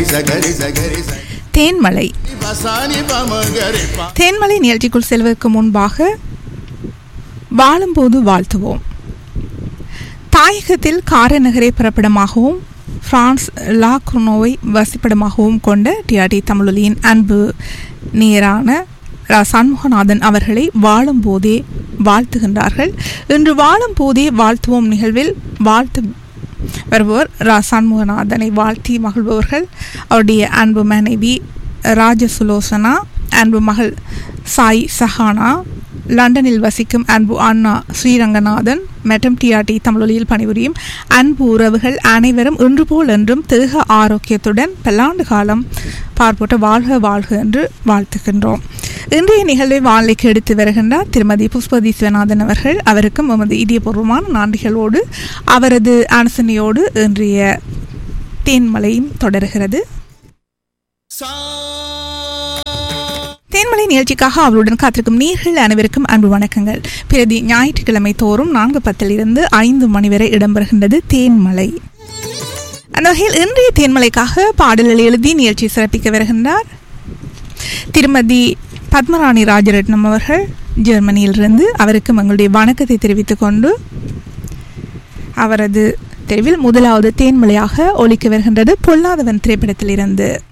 சகரி சகரி ச தேன்மலை பசானி பமகரி பா தேன்மலை நிகழ்ச்சிக்குள் செல்வதற்கு முன்பாக வாழும்போது வாழ்த்துவோம் தாயகத்தில் காரநகரை பிறப்பிடமாகவும் பிரான்ஸ் லா குர்னோவை வசிப்பிடமாகவும் கொண்ட டிஆர்டி தமிழொலியின் அன்பு நேரான ரா சண்முகநாதன் அவர்களை வாழும்போதே வாழ்த்துகின்றார்கள் இன்று வாழும்போதே வாழ்த்துவோம் நிகழ்வில் வாழ்த்து வருபவர் ரா சண்முகநாதனை வாழ்த்தி மகிழ்பவர்கள் அவருடைய அன்பு மனைவி ராஜசுலோசனா அன்பு மகள் சாய் சஹானா லண்டனில் வசிக்கும் அன்பு அண்ணா ஸ்ரீரங்கநாதன் மற்றும் டிஆர்டி தமிழொலியில் பணிபுரியும் அன்பு உறவுகள் அனைவரும் இன்று போல் என்றும் தேக ஆரோக்கியத்துடன் பல்லாண்டு காலம் பார்ப்போட்ட வாழ்க வாழ்க என்று வாழ்த்துகின்றோம் இன்றைய நிகழ்வை வாழைக்கு எடுத்து வருகின்றார் திருமதி புஷ்பதி சிவநாதன் அவர்கள் அவருக்கும் எமது இதயபூர்வமான நன்றிகளோடு அவரது அனுசனையோடு இன்றைய தேன்மலையும் தொடர்கிறது சா தேன்மலை நிகழ்ச்சிக்காக அவருடன் காத்திருக்கும் நீர்கள் அனைவருக்கும் அன்பு வணக்கங்கள் பிரதி ஞாயிற்றுக்கிழமை தோறும் நான்கு பத்திலிருந்து ஐந்து மணி வரை இடம்பெறுகின்றது தேன்மலை அந்த வகையில் இன்றைய தேன்மலைக்காக பாடல்கள் எழுதி நிகழ்ச்சி சிறப்பிக்க வருகின்றார் திருமதி பத்மராணி ராஜரட்னம் அவர்கள் ஜெர்மனியிலிருந்து அவருக்கும் எங்களுடைய வணக்கத்தை தெரிவித்துக் கொண்டு அவரது தெருவில் முதலாவது தேன்மலையாக ஒலிக்க வருகின்றது பொல்லாதவன் திரைப்படத்திலிருந்து